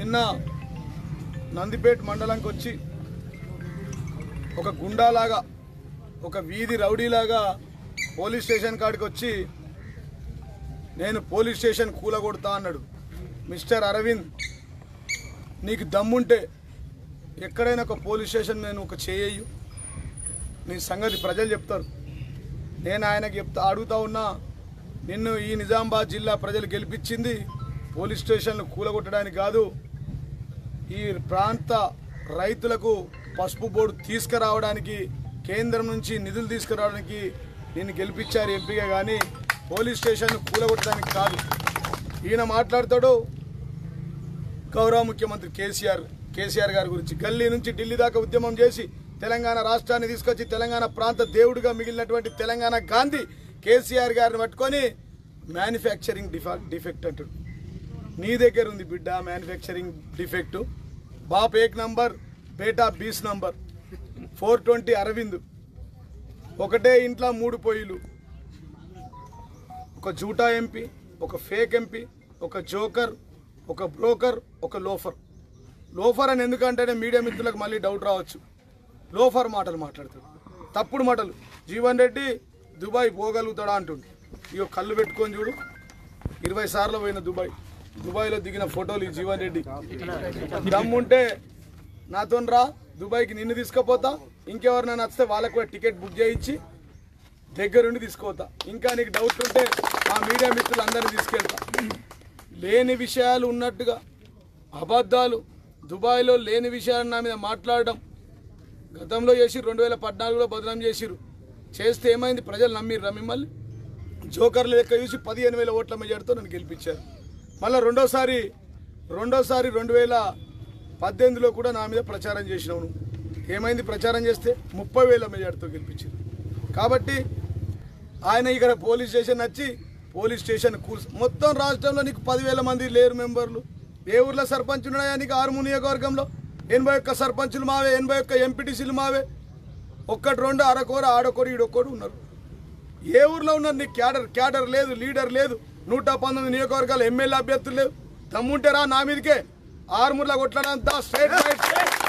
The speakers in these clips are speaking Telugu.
నిన్న నందిపేట మండలానికి వచ్చి ఒక గుండాలాగా ఒక వీధి రౌడీలాగా పోలీస్ స్టేషన్ కాడికి వచ్చి నేను పోలీస్ స్టేషన్ కూలగొడతా అన్నాడు మిస్టర్ అరవింద్ నీకు దమ్ముంటే ఎక్కడైనా ఒక పోలీస్ స్టేషన్ నేను ఒక చేయు నీ సంగతి ప్రజలు చెప్తారు నేను ఆయనకి చెప్తా అడుగుతా ఉన్నా నిన్ను ఈ నిజామాబాద్ జిల్లా ప్రజలు గెలిపించింది పోలీస్ స్టేషన్లు కూలగొట్టడానికి కాదు ఈ ప్రాంత రైతులకు పసుపు బోర్డు తీసుకురావడానికి కేంద్రం నుంచి నిధులు తీసుకురావడానికి నిన్ను గెలిపించారు ఎంపీగా కానీ పోలీస్ స్టేషన్ కూలగొట్టడానికి కాదు ఈయన మాట్లాడతాడు గౌరవ ముఖ్యమంత్రి కేసీఆర్ కేసీఆర్ గారి గురించి గల్లీ నుంచి ఢిల్లీ దాకా ఉద్యమం చేసి తెలంగాణ రాష్ట్రాన్ని తీసుకొచ్చి తెలంగాణ ప్రాంత దేవుడిగా మిగిలినటువంటి తెలంగాణ గాంధీ కేసీఆర్ గారిని పట్టుకొని మ్యానుఫ్యాక్చరింగ్ డిఫా డిఫెక్ట్ అంటాడు నీ దగ్గర ఉంది బిడ్డ మ్యానుఫ్యాక్చరింగ్ డిఫెక్ట్ బాప్ ఏక్ నంబర్ బేటా బీస్ నంబర్ ఫోర్ ట్వంటీ అరవింద్ ఒకటే ఇంట్లో మూడు పొయ్యిలు ఒక జూటా ఎంపీ ఒక ఫేక్ ఎంపీ ఒక జోకర్ ఒక బ్రోకర్ ఒక లోఫర్ లోఫర్ అని ఎందుకంటేనే మీడియా మిత్రులకు మళ్ళీ డౌట్ రావచ్చు లోఫర్ మాటలు మాట్లాడతాడు తప్పుడు మాటలు జీవన్ రెడ్డి దుబాయ్ పోగలుగుతాడా అంటుండు ఇగో కళ్ళు పెట్టుకొని చూడు ఇరవై సార్లు పోయిన దుబాయ్ దుబాయ్లో దిగిన ఫోటోలు ఈ జీవన్ రెడ్డి దమ్ముంటే నాతో రా దుబాయ్కి నిన్ను తీసుకుపోతా ఇంకెవరినైనా నచ్చితే వాళ్ళకు కూడా టికెట్ బుక్ చేయించి దగ్గరుండి తీసుకోతా ఇంకా నీకు డౌట్ ఉంటే మా మీడియా మిత్రులు అందరినీ తీసుకెళ్తా లేని విషయాలు ఉన్నట్టుగా అబద్ధాలు దుబాయ్లో లేని విషయాలు నా మీద మాట్లాడడం గతంలో చేసి రెండు వేల పద్నాలుగులో బదనాం చేసిరు చేస్తే ఏమైంది ప్రజలు నమ్మిర్రా మిమ్మల్ని జోకర్లు లెక్క చూసి పదిహేను వేల ఓట్ల మెజార్టీతో నన్ను గెలిపించారు మళ్ళీ రెండోసారి రెండోసారి రెండు వేల పద్దెనిమిదిలో కూడా నా మీద ప్రచారం చేసినావు నువ్వు ఏమైంది ప్రచారం చేస్తే ముప్పై వేల మెజార్టీతో గెలిపించారు కాబట్టి ఆయన ఇక్కడ పోలీస్ స్టేషన్ వచ్చి పోలీస్ స్టేషన్ కూర్చు మొత్తం రాష్ట్రంలో నీకు పదివేల మంది లేరు మెంబర్లు ఏ ఊర్లో సర్పంచ్ ఉన్నాయా నీకు ఆరుమూరు నియోజకవర్గంలో ఎనభై ఒక్క సర్పంచులు మావే ఎనభై ఒక్క ఎంపీటీసీలు మావే ఒక్కటి రెండు అరకోరు ఆడొకరు ఈడొకరు ఉన్నారు ఏ ఊర్లో ఉన్నారు నీకు క్యాడర్ క్యాడర్ లేదు లీడర్ లేదు నూట పంతొమ్మిది నియోజకవర్గాలు ఎమ్మెల్యే అభ్యర్థులు లేవు దమ్ముంటే రా నా మీదకే ఆరుమూర్ల కొట్లాడంతా స్ట్రైట్ రైట్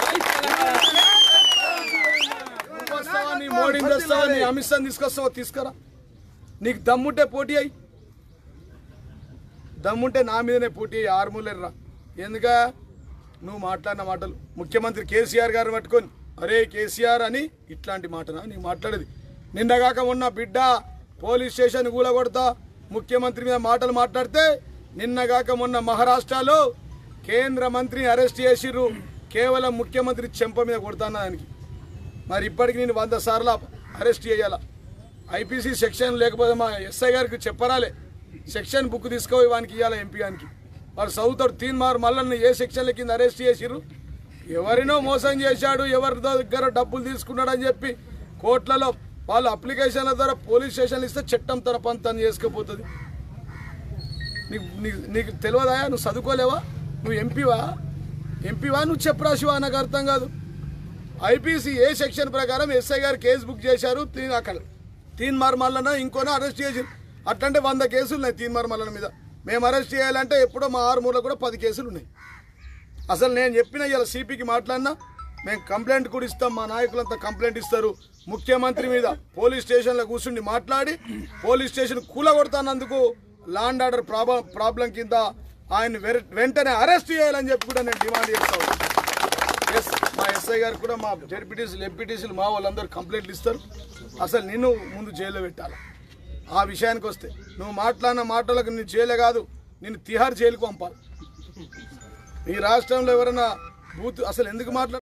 నువ్వు వస్తావా నీ మోడీని తెస్తావా నీ అమిత్ షాని తీసుకొస్తావా తీసుకురా నీకు దమ్ముంటే పోటీ అయ్యి దమ్ముంటే నా మీదనే పోటీ అయ్యి ఆరుమూలెర్రా ఎందుక నువ్వు మాట్లాడిన మాటలు ముఖ్యమంత్రి కేసీఆర్ గారిని పట్టుకొని అరే కేసీఆర్ అని ఇట్లాంటి మాటనా నీకు మాట్లాడేది నిన్నగాక మొన్న బిడ్డ పోలీస్ స్టేషన్ కూలగొడతా ముఖ్యమంత్రి మీద మాటలు మాట్లాడితే నిన్నగాక మొన్న మహారాష్ట్రలో కేంద్ర మంత్రిని అరెస్ట్ చేసిర్రు కేవలం ముఖ్యమంత్రి చెంప మీద కొడతాను దానికి మరి ఇప్పటికి నేను వంద సార్లు అరెస్ట్ చేయాలా ఐపీసీ సెక్షన్ లేకపోతే మా ఎస్ఐ గారికి చెప్పరాలే సెక్షన్ బుక్ తీసుకుపోయి వానికి ఇవ్వాలి ఎంపీ గానికి వాడు చదువుతాడు తీన్ మారు మళ్ళీ ఏ సెక్షన్ల కింద అరెస్ట్ చేసిర్రు ఎవరినో మోసం చేశాడు ఎవరి దగ్గర డబ్బులు తీసుకున్నాడు అని చెప్పి కోట్లలో వాళ్ళు అప్లికేషన్ల ద్వారా పోలీస్ స్టేషన్లు ఇస్తే చట్టం తన పని తను చేసుకుపోతుంది నీకు నీకు నీకు తెలియదా నువ్వు చదువుకోలేవా నువ్వు ఎంపీవా ఎంపీవా నువ్వు చెప్పరాశివా నాకు అర్థం కాదు ఐపీసీ ఏ సెక్షన్ ప్రకారం ఎస్ఐ గారు కేసు బుక్ చేశారు తీ- అక్కడ తీన్ మల్లన ఇంకోనో అరెస్ట్ చేసి అట్లంటే వంద కేసులు ఉన్నాయి తీన్ మల్లన మీద మేము అరెస్ట్ చేయాలంటే ఎప్పుడో మా ఆరుమూలలో కూడా పది కేసులు ఉన్నాయి అసలు నేను చెప్పిన ఇలా సిపికి మాట్లాడినా మేము కంప్లైంట్ కూడా ఇస్తాం మా నాయకులంతా కంప్లైంట్ ఇస్తారు ముఖ్యమంత్రి మీద పోలీస్ స్టేషన్లో కూర్చుండి మాట్లాడి పోలీస్ స్టేషన్ కూలగొడతానందుకు లాండ్ ఆర్డర్ ప్రాబ్లం ప్రాబ్లం కింద ఆయన వెర- వెంటనే అరెస్ట్ చేయాలని చెప్పి కూడా నేను డిమాండ్ చేస్తాను ఎస్ మా ఎస్ఐ గారు కూడా మా జడ్పీటీసీలు ఎంపీటీసీలు మా వాళ్ళందరూ కంప్లైంట్లు ఇస్తారు అసలు నిన్ను ముందు జైల్లో పెట్టాలి ఆ విషయానికి వస్తే నువ్వు మాట్లాడిన మాటలకు నీ జైలే కాదు నిన్ను తిహార్ జైలుకు పంపాలి ఈ రాష్ట్రంలో ఎవరైనా బూత్ అసలు ఎందుకు మాట్లాడ